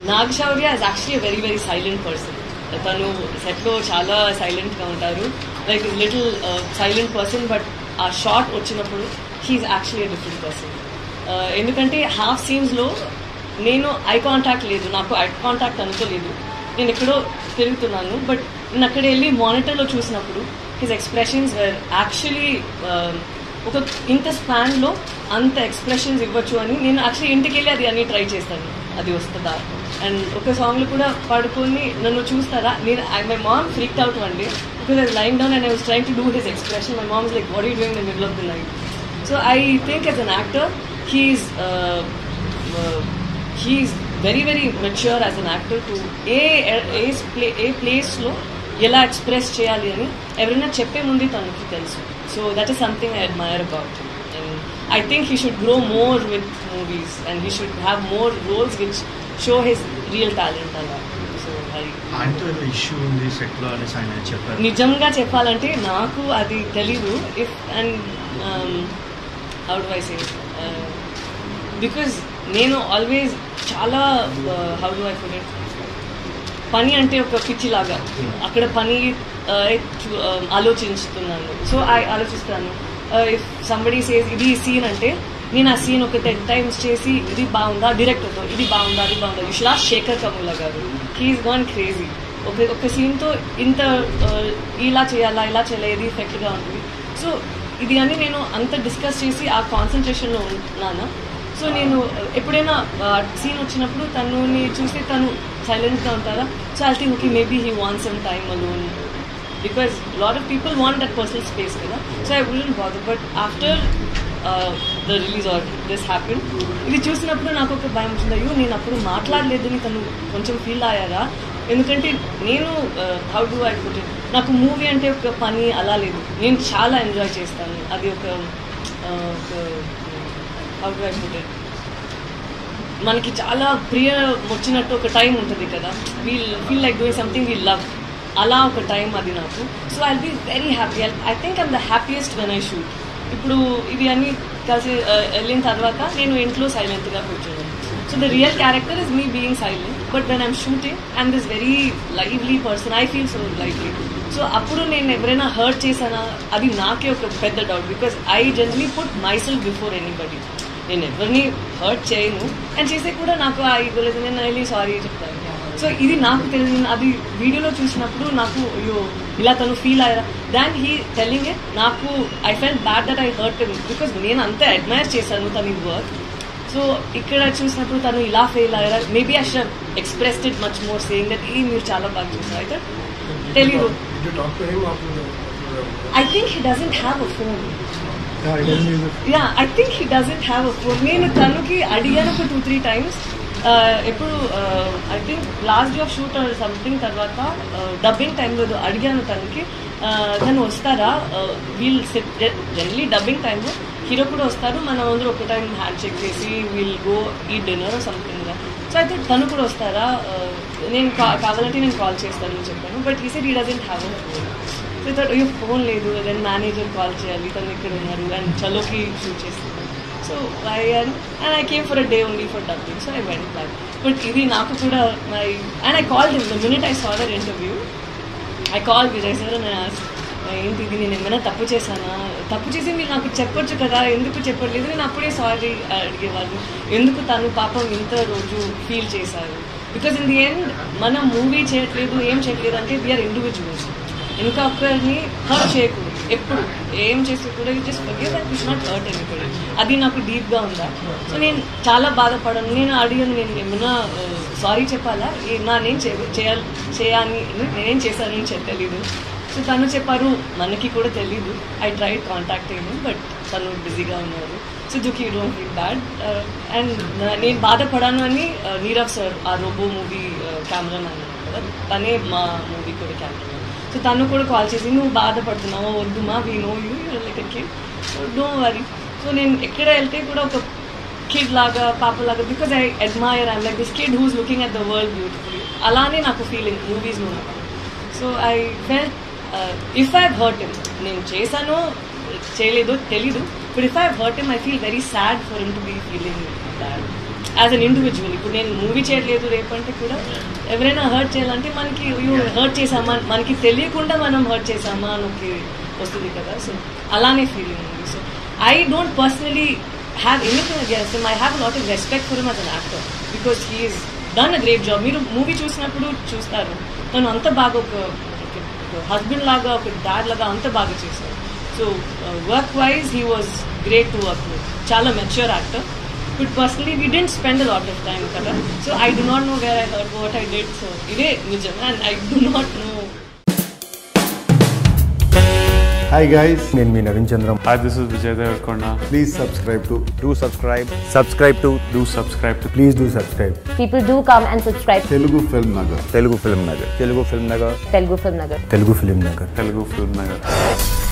Nag Shaurya is actually very very silent person తను సెట్లో చాలా సైలెంట్గా ఉంటారు like little silent person but ఆ షార్ట్ వచ్చినప్పుడు హీఈస్ యాక్చువల్లీ డిఫరెంట్ పర్సన్ ఎందుకంటే హాఫ్ సీన్స్లో నేను ఐ కాంటాక్ట్ లేదు నాకు ఐ కాంటాక్ట్ తనతో లేదు నేను ఎక్కడో తిరుగుతున్నాను బట్ నేను అక్కడ వెళ్ళి మానిటర్లో చూసినప్పుడు హిజ్ ఎక్స్ప్రెషన్స్ వేర్ యాక్చువల్లీ ఒక ఇంత స్పాన్లో అంత ఎక్స్ప్రెషన్స్ ఇవ్వచ్చు అని నేను యాక్చువల్లీ ఇంటికి వెళ్ళి అది అన్ని ట్రై చేస్తాను అది వస్తుందా అండ్ ఒక సాంగ్లో కూడా పాడుకొని నన్ను చూస్తారా నేను my mom freaked out one day because I line down and I was trying to do his expression my mom is like what you doing the middle of the night so I think as an actor he's he's very very mature as an actor to a a play a ప్లేస్లో ఎలా express చేయాలి అని ఎవరైనా చెప్పే ముందే తనకి తెలుసు so that is something I admire about and I think he should grow more with movies and he should have more roles which show his real talent అలా సో ఐ ఆయనతో ఏదో ఇష్యూ ఉంది సెట్లో అనేసి ఆయన చెప్పారు నిజంగా చెప్పాలంటే నాకు అది తెలీదు if and how do I say because నేను ఆల్వేస్ చాలా హౌ డు ఐ ఫుడ్ పని అంటే ఒక పిచ్చిలాగా అక్కడ పని uh, చూ- uh, ఆలోచించుతున్నాను సో ఐ ఆలోచిస్తాను ఇఫ్ సంబడి సేస్ ఇది సీన్ అంటే నేను ఆ సీన్ ఒక టెన్ టైమ్స్ చేసి ఇది బాగుందా డైరెక్టర్తో ఇది బాగుందా అది బాగుందా యుష్లా శేఖర్ కమూల గారు హీఈస్ గాన్ క్రేజీ ఒక ఒక సీన్తో ఇంత uh, ఇలా చేయాలా ఇలా చేయాలా ఇది ఎఫెక్ట్గా ఉంటుంది సో ఇది అని నేను అంత డిస్కస్ చేసి ఆ కాన్సన్ట్రేషన్లో ఉన్నాను సో నేను ఎప్పుడైనా సీన్ వచ్చినప్పుడు తనుని చూసి తను సైలెంట్గా ఉంటారా so I think okay maybe he want some time alone because lot of people want that personal space కదా so I wouldn't bother but after the release or this happen ఇది చూసినప్పుడు నాకు ఒక భయం వచ్చింది అయ్యో నేను అప్పుడు మాట్లాడలేదని తను కొంచెం ఫీల్ అయ్యారా ఎందుకంటే నేను how do I put it నాకు మూవీ అంటే ఒక పని అలా లేదు నేను చాలా ఎంజాయ్ చేస్తాను అది ఒక uh, ఒక how do I put it మనకి చాలా ప్రియ వచ్చినట్టు ఒక టైం ఉంటుంది కదా we'll feel like doing something we love అలా ఒక టైం అది నాకు so I be very happy I think I'm the happiest when I shoot ఇప్పుడు ఇది అన్ని కలిసి uh, వెళ్ళిన తర్వాత నేను ఇంట్లో సైలెంట్గా కూర్చున్నాను so the real character is me being silent but when I'm shooting I'm this very lively person I feel so lively so అప్పుడు నేను ఎవరైనా హర్ట్ చేశానా అది నాకే ఒక పెద్ద doubt because I generally put myself before anybody నేను ఎవరిని హర్ట్ చేయను అండ్ చేసే కూడా నాకు ఆ ఇవ్వలేదు నేను వెళ్ళి సారీ చెప్తాను సో ఇది నాకు తెలియదు అది వీడియోలో చూసినప్పుడు నాకు అయ్యో ఇలా తను ఫీల్ అయ్యారా దాన్ హీ టెలింగ్ ఇట్ నాకు I felt bad that I hurt because నేను అంతే అడ్మైర్ చేశాను తన వర్క్ సో ఇక్కడ చూసినప్పుడు తను ఇలా ఫెయిల్ అయ్యారా maybe I should expressed it much more saying that ఇది మీరు చాలా బాగా చూసారు అయితే తెలీదు Did you talk to him after the? I think he doesn't have a phone Yeah, he doesn't use it. Yeah I think he doesn't have a phone నేను తనకి అడిగాను ఒక టూ త్రీ టైమ్స్ ఎప్పుడు I think last day of shoot or something తర్వాత dubbing టైంలో అడిగాను తనకి uh, తను వస్తారా వీల్ సెట్ జనరలీ డబ్బింగ్ టైంలో హీరో కూడా వస్తారు మనం అందరూ ఒక టైం హ్యాండ్ చెక్ చేసి వీల్ గో ఈ డిన్నర్ సంథింగ్ సో అయితే తను కూడా వస్తారా Uh, నేను కా- కావాలంటే నేను కాల్ చేస్తానని చెప్పాను but he said he doesn't have a phone so thought అయ్యో ఫోన్ లేదు దెన్ మేనేజర్ కాల్ చేయాలి తను ఇక్కడ ఉన్నారు అండ్ చలోకి షూట్ చేస్తున్నాను so I and I came for a day only for dubbing so I went back but ఇది నాకు కూడా my and I call him the minute I saw their interview I call Vijay sir అని ఏంటి ఇది నేను ఏమైనా తప్పు చేశానా తప్పు చేసి మీరు నాకు చెప్పొచ్చు కదా ఎందుకు చెప్పట్లేదు నేను అప్పుడే సారీ అడిగేవాళ్ళు ఎందుకు తను పాపం ఇంత రోజు ఫీల్ చేశారు బికాజ్ ఇన్ ది ఎండ్ మనం మూవీ చేయట్లేదు ఏం చేయట్లేదు అంటే వీఆర్ ఇండివిజువల్స్ ఇంకా ఒక్కరిని హర్ట్ చేయకూడదు ఎప్పుడు ఏం చేసి కూడా just forgive that wish not hurt anybody అది నాకు డీప్గా ఉందా సో నేను చాలా బాధపడను నేను అడిగాను నేను ఏమైనా సారీ చెప్పాలా ఏ- నా నేను చే- చేయాలి చేయాలని నేనేం చేశానని చెప్ప తెలీదు సో తను చెప్పారు మనకి కూడా తెలీదు ఐ ట్రై కాంటాక్ట్ అయ్యాను బట్ తను బిజీగా ఉన్నారు సో దుకి డోంట్ ఫీల్ బ్యాడ్ అండ్ నేను బాధపడాను అని uh, నీరవ్ సార్ ఆ రోబో మూవీ కెమెరామ్యాన్ కదా తనే మా మూవీ కూడా కెమెరామ్యాన్ సో తను కూడా కాల్ చేసి నువ్వు బాధపడుతున్నావు వద్దు మా we know you like kid so don't worry so నేను ఎక్కడ వెళ్తే కూడా ఒక కిడ్ లాగా పాప లాగా because I admire I'm like this kid who's looking at the world beautifully అలానే నాకు ఫీలింగ్ మూవీస్లో so I fell if I hurt him నేను చేశానో చేయలేదో తెలీదు but if I hurt him I feel very sad for him to be feeling bad as an individual ఇప్పుడు నేను movie చేయట్లేదు రేపంటే కూడా ఎవరైనా హర్ట్ చేయాలంటే మనకి అయ్యో హర్ట్ చేసామా మనకి తెలియకుండా మనం హర్ట్ చేసామా అని ఒక వస్తుంది కదా సో అలానే ఫీలింగ్ ఉంది so I don't personally have anything against I have lot of respect for him as an actor because he's done a great job మీరు మూవీ చూసినప్పుడు చూస్తారు తను అంత బాగా ఒక హస్బెండ్ లాగా ఒక డాడ్ లాగా అంత బాగా చేశారు so work wise he was great to work with చాలా mature actor but personally we didn't spend a lot of time కదా so I do not know where I heard what I did so ఇదే నిజం and I do not know hi guys నేను మీ Naveen Chandram Hi, this is Vijay Devarkonda. Please subscribe to do subscribe subscribe to Do subscribe to please do subscribe People do come and subscribe to Telugu film Nagar telugu film nagar telugu film nagar Telugu Film Nagar. Telugu film Nagar Telugu Film Nagar.